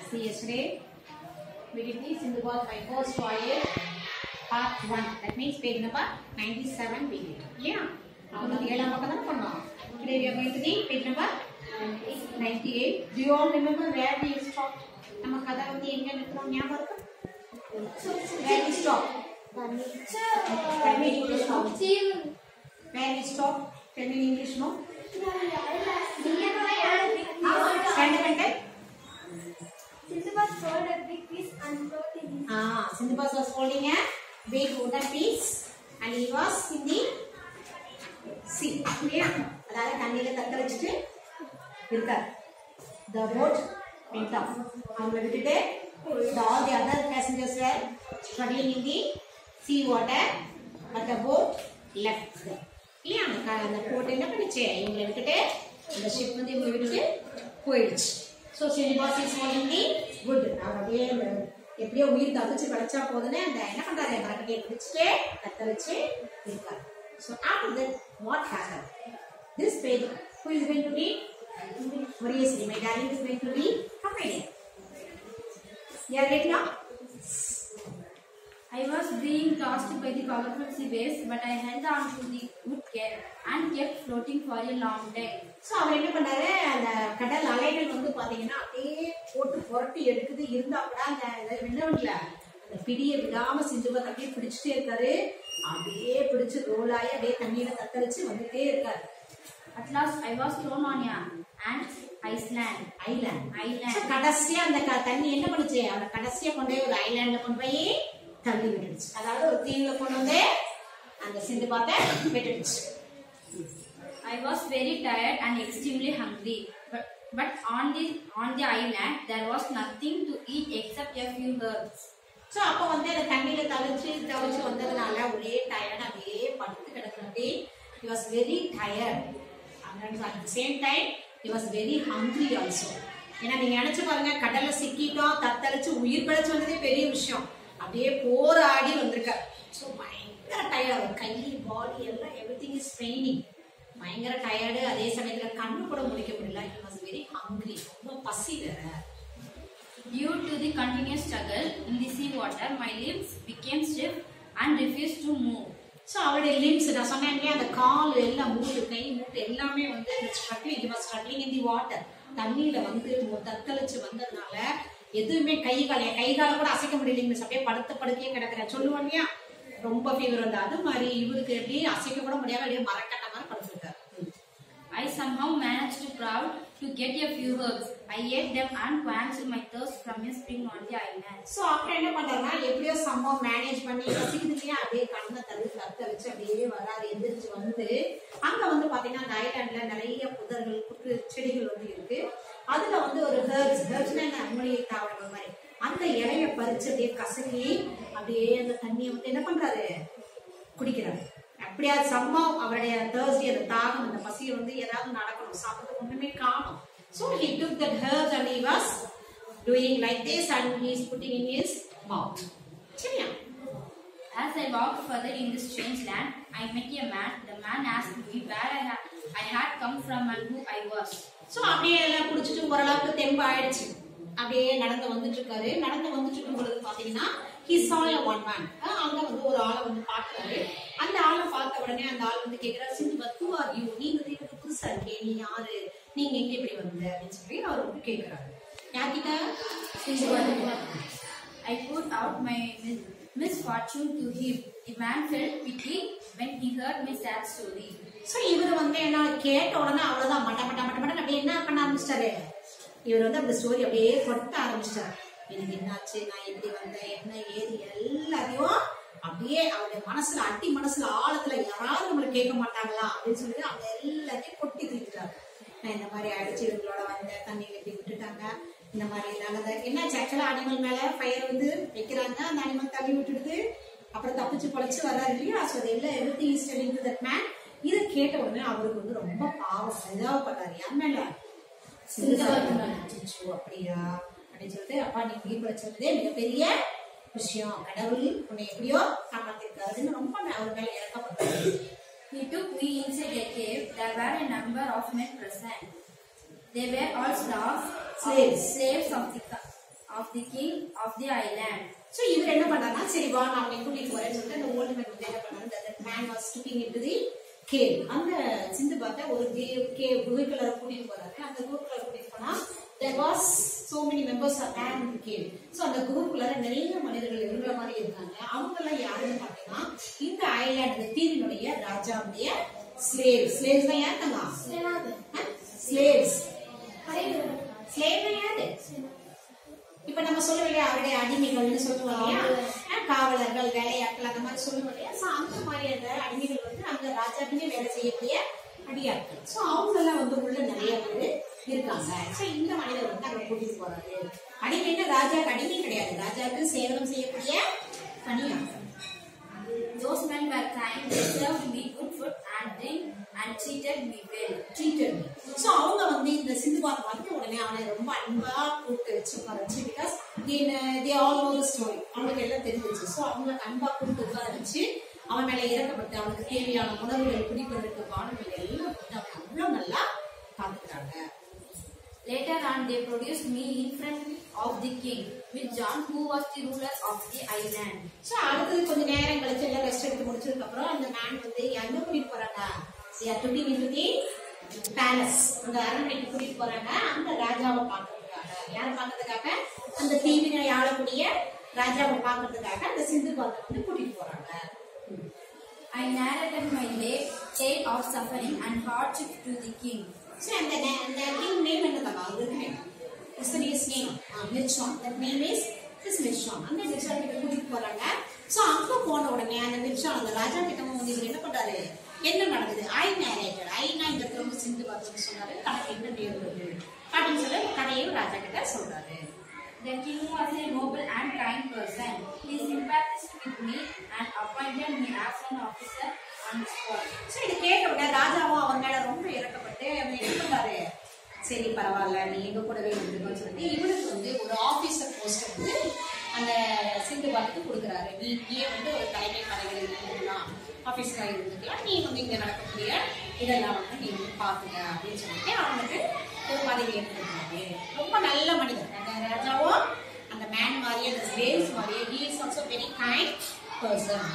See yesterday we did the Sindhubal my first voyage part 1 that means page number 97 we did yeah அவங்களுக்கு ஏழாம் பக்கம் தான் பண்ணோம் today we are going to the page number 98 do you all remember where we stopped நம்ம கதை வந்து எங்க நிறுத்தணும் ஞாபகம் இருக்கா where we stopped where we stopped where we stopped tell me in English no sentimental Ah, Sindhubas was holding a big wooden piece and he was in the sea. இல்லையா அதாவது தண்ணியில தத்தளிச்சுட்டு இருக்கார் the boat went off அவங்களை விட்டுட்டு the, all the other passengers were struggling in the sea water but the boat left them. இல்லையா அந்த க- அந்த போட் என்ன பண்ணுச்சு இவங்களை விட்டுட்டு அந்த ஷிப் வந்து இவங்களை விட்டுட்டு போயிடுச்சு so Sinbad is holding the wood அவர் அப்படியே அந்த எப்படியோ உயிர் தப்பிச்சு படைச்சா போதுன்னு அந்த என்ன பண்றாரு மரக்கட்டையை பிடிச்சிட்டு தத்தளிச்சு இருக்காரு so after that what happen this page who is going to be Variyasri, my darling is going to be Kameliya. You are ready now? I was being tossed by the powerful sea waves, but I held on to the wood cap and kept floating for a long time. So அவர் என்ன பண்ணாரு அந்த கடல் அலைகள் வந்து பாத்தீங்கன்னா அப்படியே போட்டு புரட்டி எடுக்குது இருந்தா கூட அந்த விண்ணவன்ல அந்த பிடியை விடாம சிந்துபத் அப்படியே பிடிச்சிட்டே இருக்காரு அப்படியே பிடிச்சு ரோல் ஆகி அப்படியே தண்ணியில தத்தளிச்சு வந்துட்டே இருக்காரு At last, I was thrown on a ant Iceland. Island Island. So கடைசியா அந்த க- தண்ணி என்ன பண்ணுச்சு அவரை கடைசியா கொண்டு போய் ஒரு ஐலாண்ட்ல கொண்டு போய் தள்ளி விட்டுடுச்சு அதாவது ஒரு தீவுல கொண்டு வந்து அந்த சிந்துபாத்தை விட்டுடுச்சு I was very tired and extremely hungry. But, but on the on the island, there was nothing to eat except a few herbs. So அப்போ வந்து அந்த தண்ணியில தவிச்சு தவிச்சு வந்ததுனால ஒரே டயர்ட் அப்படியே படுத்து கிடக்குறது he was very tired at same time he was very hungry also ஏன்னா நீங்க நினைச்சு பாருங்க கடல்ல சிக்கிட்டோம் தத்தளிச்சு உயிர் பிழைச்சு வந்ததே பெரிய விஷயம் அப்படியே போராடி வந்திருக்கார் ஸோ பயங்கர டயர்ட் அவர் கை பாடி எல்லாம் எவ்ரி திங் இஸ் ட்ரைனிங் பயங்கர டயர்டு அதே சமயத்துல கண்ணு கூட முடிக்க முடியல he was வெரி ஹங்க்ரி ரொம்ப பசி வேற Due to the continuous struggle in the sea water, my limbs became stiff and refused to move. So அவருடைய லிம்ஸ் நான் சொன்னேன் இல்லையா அந்த கால் எல்லாம் மூட்டு கை மூட்டு எல்லாமே வந்து struggling was struggling in the water தண்ணியில வந்து மொ- தத்தளிச்சு வந்ததுனால எதுவுமே கை கால் என் கை கால கூட அசைக்க முடியலைங்க மிஸ் அப்படியே படுத்த படுக்கையே கிடக்குறேன் சொல்லுவோம் இல்லையா ரொம்ப ஃபீவர் வந்து அது மாதிரி இவருக்கு எப்படி அசைக்க கூட முடியாம அப்படியே மரக்கட்ட மாதிரி படுத்துருக்காரு I somehow managed to crawl to get a few herbs. I ate them and quenched my thirst from a spring on the island. So அப்புறம் என்ன பண்றாருன்னா எப்படியோ சம்பவம் மேனேஜ் பண்ணி பசிக்குது இல்லையா அப்படியே கண்ணை தள்ளி தத்த வச்சு அப்படியே வராது எந்திரிச்சு வந்து அங்க வந்து பாத்தீங்கன்னா அந்த ஐலாண்ட்ல நிறைய புதர்கள் புற்று செடிகள் வந்து இருக்கு அதுல வந்து ஒரு ஹெர்ப்ஸ் ஹெர்ப்ஸ்னா என்ன மூலிகை தாவரங்கள் மாதிரி அந்த இலைய பறிச்சு அப்படியே கசக்கி அப்படியே அந்த தண்ணியை வந்து என்ன பண்றாரு குடிக்கிறாரு அப்படியாவது சம்பவம் அவருடைய தேர்ஸ்டே அந்த தாகம் அந்த பசியை வந்து ஏதாவது நடக்கணும் சாப்பிட்டு ஒண்ணுமே காணும் so he took that herbs and he was doing like this and he is putting in his mouth சரியா As I walked further in this strange land, I met a man. The man asked me where I had, I had come from and who I was. So அப்படியே எல்லாம் குடிச்சிட்டு ஓரளவுக்கு தெம்பு ஆயிடுச்சு அப்படியே நடந்து வந்துட்டு இருக்காரு நடந்து வந்துட்டு இருக்கும் பொழுது பாத்தீங்கன்னா he saw a one man அஹ் அங்க வந்து ஒரு ஆளை வந்து பார்க்கறாரு அந்த ஆளை பார்த்த உடனே அந்த ஆள் வந்து கேக்குறாரு சிந்து பத்து ஆர் யூ நீங்க வந்து எனக்கு புதுசா இருக்கே நீ யாரு நீங்க எங்க இப்படி வந்த அப்படின்னு சொல்லி அவர் வந்து கேக்குறாரு யார்கிட்ட I put out my mis- misfortune to him. The man felt pity when he heard my sad story. So இவர் வந்து என்ன கேட்ட உடனே அவ்வளவுதான் மட்ட மட்ட மட்ட மட்ட அப்படியே என்ன பண்ண ஆரம்பிச்சிட்டாரு இவர் வந்து அந்த ஸ்டோரி அப்படியே கொட்ட ஆரம்பிச்சிட்டாரு எனக்கு என்னாச்சு நான் எப்படி வந்தேன் என்ன ஏது எல்லாத்தையும் அப்படியே அவருடைய மனசுல அட்டி மனசுல ஆழத்துல யாராவது நம்மளுக்கு கேட்க மாட்டாங்களா அப்படின்னு சொல்லிட்டு அவங்க எல்லாத்தையும் கொட்டி தீர்த்துட்டாரு நான் இந்த மாதிரி அடிச்சு இவங்களோட வந்தேன் தண்ணி கட்டி விட்டுட்டாங்க இந்த மாதிரி நல்லது என்ன ஆக்சுவலா அனிமல் மேல ஃபயர் வந்து வைக்கிறாங்க அந்த அனிமல் தள்ளி விட்டுடுது அப்புறம் தப்பிச்சு பொழைச்சு வர்றாரு இல்லையா ஸோ எல்லாம் every thing is telling to that man இதை கேட்ட உடனே அவருக்கு வந்து ரொம்ப பாவம் பரிதாபப்பட்டாரு யார் மேல அச்சோ, அப்படியா அப்படின்னு சொல்லிட்டு அப்பா நீ உயிர் பிழைச்சதே மிகப்பெரிய விஷயம் கடவுள் உன்னை எப்படியோ காப்பாத்திருக்காருன்னு ரொம்ப அவர் மேல இறக்கப்பட்டாரு He took me inside a cave. There were a number of men present. They were all slaves, Slaves. slaves of the ca- of the king of the island. So இவர் என்ன பண்ணாருன்னா சரி வா நான் உன்னை கூட்டிட்டு வரேன்னு சொல்லிட்டு அந்த ஓல்டு மேன் வந்து என்ன பண்ணாரு அந்த man was looking into the cave அந்த சிந்து பார்த்த ஒரு கேவ் கேவ் குகைக்குள்ள கூட்டிட்டு போறாரு அந்த குகைக்குள்ள கூட்டிட்டு போனா there was so many members of man in the cave so அந்த குகைக்குள்ள நிறைய மனிதர்கள் இருக்கிற மாதிரி இருக்காங்க அவங்க எல்லாம் யாருன்னு பாத்தீங்கன்னா இந்த ஐலாண்ட் இந்த தீவினுடைய ராஜாவுடைய ஸ்லேவ் ஸ்லேவ்ஸ் தான் யாருங்க ஸ்லேவ்ஸ் ஸ்லேவ் யாரு இப்ப நம்ம சொல்லுவோம் இல்லையா அவருடைய அடிமைகள்னு சொல்லுவோம் இல்லையா அஹ் காவலர்கள் வேலையாட்கள் அந்த மாதிரி சொல்லுவோம் இல்லையா சோ அந்த மாதிரியான அடிமைகள் வந்து அங்க ராஜாக்குமே வேலை செய்யக்கூடிய அடியாட்கள் சோ அவங்க எல்லாம் வந்து உள்ள நிறைய பேர் இருக்காங்க சோ இந்த மனிதர் வந்து அங்க கூட்டிட்டு போறாரு அடிமைன்னா ராஜாக்கு அடிமை கிடையாது ராஜாக்கு சேவனம் செய்யக்கூடிய பணியாட்கள் Those men were kind, they served me good food and drink and treated me well. Treated so அவங்க வந்து இந்த சிந்து பாத் வந்து உடனே அவனை ரொம்ப அன்பா கூப்பிட்டு வச்சு உட்கார வச்சு because they all know story அவங்களுக்கு எல்லாம் தெரிஞ்சிச்சு ஸோ அவங்களுக்கு அன்பா கூப்பிட்டு உட்கார வச்சு அவன் மேல இறக்கப்பட்டு அவனுக்கு தேவையான உணவுகள் குடிப்பதற்கு பானங்கள் எல்லாம் வந்து அவன் அவ்வளோ நல்லா பார்த்துக்கிறாங்க Later on, they produced me in front of the king with John, who was the ruler of the island. So அடுத்தது கொஞ்ச நேரம் கழிச்சு எல்லாம் ரெஸ்ட் எடுத்து முடிச்சதுக்கு அப்புறம் அந்த மேன் வந்து எங்க கூட்டிட்டு போறாங்க துடி நிறுத்தி பேலஸ் அந்த அரண்மனைக்கு கூட்டிட்டு போறாங்க அந்த ராஜாவை பார்க்கறதுக்காக யாரை பார்க்கறதுக்காக அந்த தீவினை ஆளக்கூடிய ராஜாவை பார்க்கறதுக்காக அந்த சிந்து பாத்தை வந்து கூட்டிட்டு போறாங்க I narrated my day, tale of suffering and hardship to the king. So அந்த நே- அந்த கிங் நேம் என்ன தப்பா அவருக்கு நேம் இஸ் நேம் மிர்ச்சான் தட் நேம் இஸ் இஸ் மிர்ச்சான் அந்த மிர்ச்சான் கிட்ட கூட்டிட்டு போறாங்க ஸோ அங்க போன உடனே அந்த மிர்ச்சான் அந்த ராஜா கிட்ட வந்து இவர் என்ன பண்றாரு என்ன நடக்குது ஐ நேரேட்டட் ஐனா இந்த இடத்துல வந்து சிந்து பார்த்து சொன்னாரு தனக்கு என்ன நேர்ந்தது அப்படின்னு சொல்லி கதையும் ராஜா கிட்ட சொல்றாரு The king was a noble and kind person. He sympathized with me and appointed me as an officer on the spot. So இது கேட்ட உடனே ராஜாவும் அவன் மேல ரொம்ப இறக்கப்பட்டு அவர் என்ன பண்றாரு சரி பரவாயில்ல நீ எங்க கூடவே இருந்துக்கோன்னு சொல்லிட்டு இவனுக்கு வந்து ஒரு ஆபீசர் போஸ்ட் வந்து அந்த சிந்து பாத்துக்கு கொடுக்குறாரு நீ நீயே வந்து ஒரு தலைமை பதவியில் இருந்துக்கலாம் ஆபீஸரா இருந்துக்கலாம் நீ வந்து இங்க நடக்கக்கூடிய இதெல்லாம் வந்து நீ வந்து பாத்துக்க அப்படின்னு சொல்லிட்டு அவனுக்கு ஒரு பதவி எடுத்துருக்காரு ரொம்ப நல்ல மனிதர் அந்த ராஜாவும் அந்த மேன் மாதிரியே அந்த ஸ்லேவ்ஸ் மாதிரியே he is also very kind person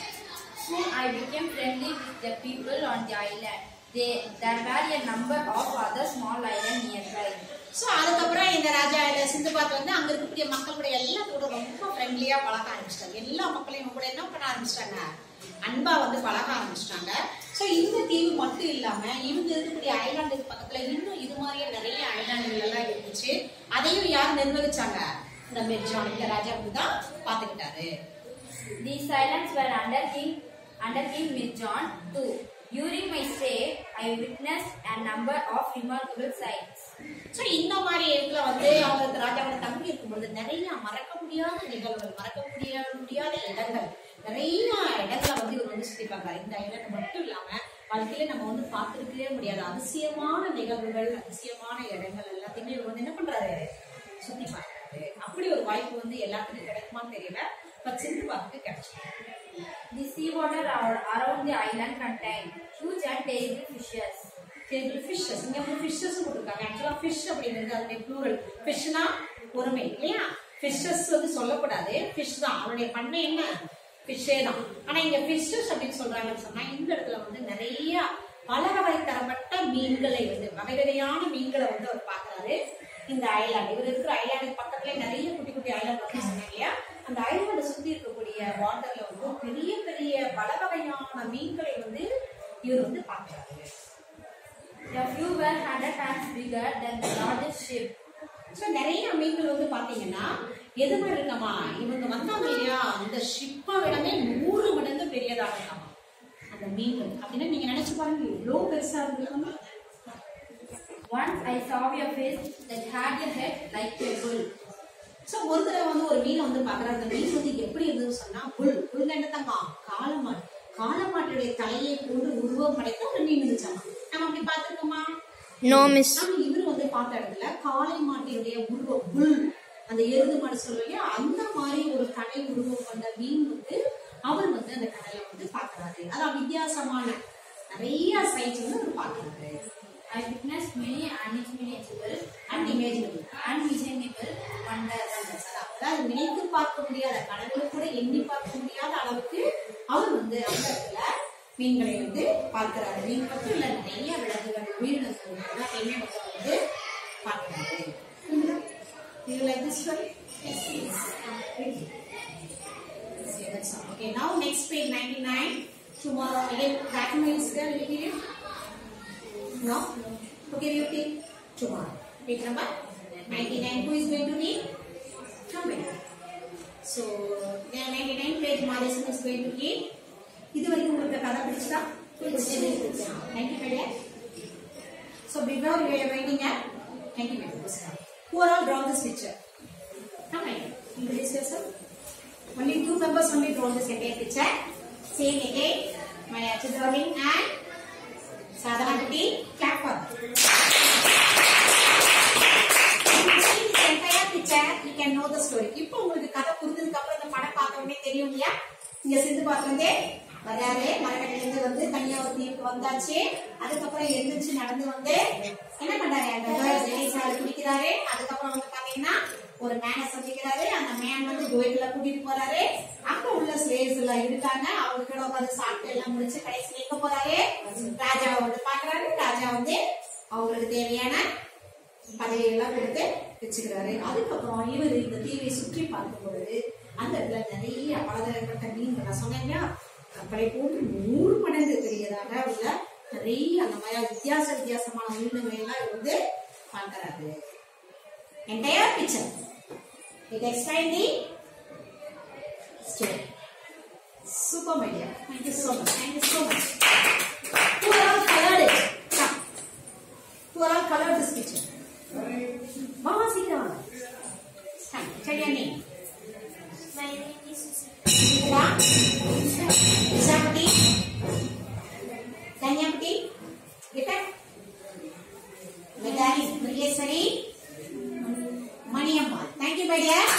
Soon I became friendly with the people on the island. They, there were a number of other small islands nearby. So அதுக்கப்புறம் இந்த ராஜா இந்த சிந்துபாத் வந்து அங்க இருக்கக்கூடிய மக்கள் கூட எல்லாத்தோட ரொம்ப ஃப்ரெண்ட்லியா பழக ஆரம்பிச்சிட்டாங்க எல்லா மக்களையும் கூட என்ன பண்ண ஆரம்பிச்சிட்டாங்க அன்பா வந்து பழக ஆரம்பிச்சிட்டாங்க ஸோ இந்த தீவு மட்டும் இல்லாம இவங்க இருக்கக்கூடிய ஐலாண்டுக்கு பக்கத்துல இன்னும் இது மாதிரியே நிறைய ஐலாண்டுகள் எல்லாம் இருந்துச்சு அதையும் யார் நிர்வகிச்சாங்க இந்த மெர்ஜான் இந்த ராஜா வந்து தான் பாத்துக்கிட்டாரு These islands were under King under King Mirjan too. During my stay, I witnessed a number of remarkable sights. So இந்த மாதிரி இடத்துல வந்து அவங்களுக்கு ராஜாவோட தங்கி இருக்கும்பொழுது நிறைய மறக்க முடியாத நிகழ்வுகள் மறக்க முடிய முடியாத இடங்கள் நிறைய இடங்களை வந்து இவர் வந்து சுத்தி பார்க்கறாரு இந்த இடம் மட்டும் இல்லாம வாழ்க்கையில நம்ம வந்து பார்த்திருக்கவே முடியாத அதிசயமான நிகழ்வுகள் அதிசயமான இடங்கள் எல்லாத்தையுமே இவர் வந்து என்ன பண்றாரு சுத்தி பார்க்கறாரு அப்படி ஒரு வாய்ப்பு வந்து எல்லாத்துக்கும் கிடைக்குமான்னு தெரியல பட் சிந்து பார்த்துட்டு கிடைச்சிருக்கு The seawater ar- around the island contained huge and terrible fishes. Table fishes இங்க வந்து ஃபிஷ்ஷஸ் கொடுத்துருக்காங்க ஆக்சுவலா ஃபிஷ் அப்படிங்கிறது அதனுடைய ப்ளூரல் ஃபிஷ்னா ஒருமை இல்லையா ஃபிஷ்ஷஸ் வந்து சொல்லக்கூடாது ஃபிஷ் தான் அவனுடைய பன்மை என்ன ஃபிஷ்ஷே தான் ஆனா இங்க ஃபிஷ்ஷஸ் அப்படின்னு சொல்றாங்கன்னு சொன்னா இந்த இடத்துல வந்து நிறைய பல வகை தரப்பட்ட மீன்களை வந்து வகை வகையான மீன்களை வந்து அவர் பாக்குறாரு இந்த ஐலாண்ட் இவர் இருக்கிற ஐலாண்டுக்கு பக்கத்துல நிறைய குட்டி குட்டி ஐலாண்ட் வந்து சொன்னாங்க இல்லையா அந்த ஐலாண்டை சுத்தி இருக்கக்கூடிய வாட்டர்ல வந்து பெரிய பெரிய பல வகையான மீன்களை வந்து இவர் வந்து பாக்குறாரு A few were hundred times bigger than the largest ship. So நிறைய மீன்கள் வந்து பாத்தீங்கன்னா எது மாதிரி இருக்கமா இவங்க வந்தாங்க இல்லையா அந்த ஷிப்பை விடவே நூறு மடங்கு பெரியதாக இருக்காமா அந்த மீன்கள் அப்படின்னா நீங்க நினைச்சு பாருங்க எவ்வளவு பெருசா இருந்திருக்காமா Once I saw a fish that had a head like a bull. So ஒரு தடவை வந்து ஒரு மீனை வந்து பாக்குறாரு அந்த மீன் வந்து எப்படி இருந்ததுன்னு சொன்னா புல் புல் என்ன தாங்க காலமாடு காலமாட்டுடைய தலையை போன்று உருவம் படைத்த ஒரு மீன் இருந்துச்சாமா நம்ம அப்படி பார்த்திருக்கோமா No, miss. ஆனா இவரு வந்து பார்த்த இடத்துல காளை மாட்டினுடைய உருவம் புல் அந்த எருது மாடு சொல்லுவோம் இல்லையா அந்த மாதிரி ஒரு கடை உருவம் கொண்ட மீன் வந்து அவர் வந்து அந்த கடலை வந்து பாக்குறாரு அதான் வித்தியாசமான நிறைய சைட்ஸ் வந்து அவர் பாக்குறாரு I witnessed many unimaginable and imaginable unimaginable wonders. நினைத்து பார்க்க முடியாத கடவுள் கூட எண்ணி பார்க்க முடியாத அளவுக்கு அவர் வந்து அந்த இடத்துல மீன்களை வந்து பார்க்கிறாரு மீன் மட்டும் இல்ல நிறைய விலங்குகள் உயிரினங்கள் எல்லாத்தையுமே வந்து அவர் வந்து பார்க்கிறாரு You like this story? Yes, yes. Okay, that's all. Okay, now next page 99. Tomorrow again, that one is there. Will you give it? No? Okay, you take tomorrow. Page number 99. Who is going to read? Come back. So, there 99 page Madison is going to read. இது வரைக்கும் உங்களுக்கு கதை பிடிச்சதா thank you மேடியா so before you are waiting at thank you madam Who are all drawn this picture? Come on, introduce yourself. Only two members only drawn this entire picture. Same again, my Achid Darling and Sadhana Kuti. Clap for them. If you see this entire picture, you can know the story. இப்போ உங்களுக்கு கதை புரிஞ்சதுக்கு அப்புறம் இந்த படம் பார்த்த உடனே தெரியும் இல்லையா இங்க சிந்து பார்த்தே வர்றாரு மரக்கட்டையிலிருந்து வந்து கன்னியாகுமரி தீவுக்கு வந்தாச்சு அதுக்கப்புறம் எழுந்திரிச்சு நடந்து வந்து என்ன பண்றாரு அந்த ஜெயசாலை குடிக்கிறாரு அதுக்கப்புறம் வந்து பாத்தீங்கன்னா ஒரு மேனை சந்திக்கிறாரு அந்த மேன் வந்து கோயிலுக்குள்ள கூட்டிட்டு போறாரு அங்க உள்ள ஸ்லேவ்ஸ் எல்லாம் இருக்காங்க அவங்க கூட உட்காந்து சாப்பிட்டு எல்லாம் முடிச்சு கடைசி எங்க போறாரு ராஜாவை வந்து பாக்குறாரு ராஜா வந்து அவங்களுக்கு தேவையான பதவியெல்லாம் கொடுத்து வச்சுக்கிறாரு அதுக்கப்புறம் இவர் இந்த தீவை சுற்றி பார்க்கும் பொழுது அந்த இடத்துல நிறைய பலதரப்பட்ட மீன்கள் நான் சொன்னேன் இல்லையா கப்பலை போன்று நூறு மடங்கு பெரியதாக உள்ள நிறைய அந்த மாதிரி வித்தியாச வித்தியாசமான உயிரினங்களை எல்லாம் இவர் வந்து பார்க்கிறாரு entire picture it explain the story super my dear thank you so much thank you so much who are all colored it come who are all colored this picture Mama, sit down. Stand. Tell your name. My name is Nila. Isapati. Danyapati. Gita. Medani. Mulyeswari. Maniamma. Thank you, my dear.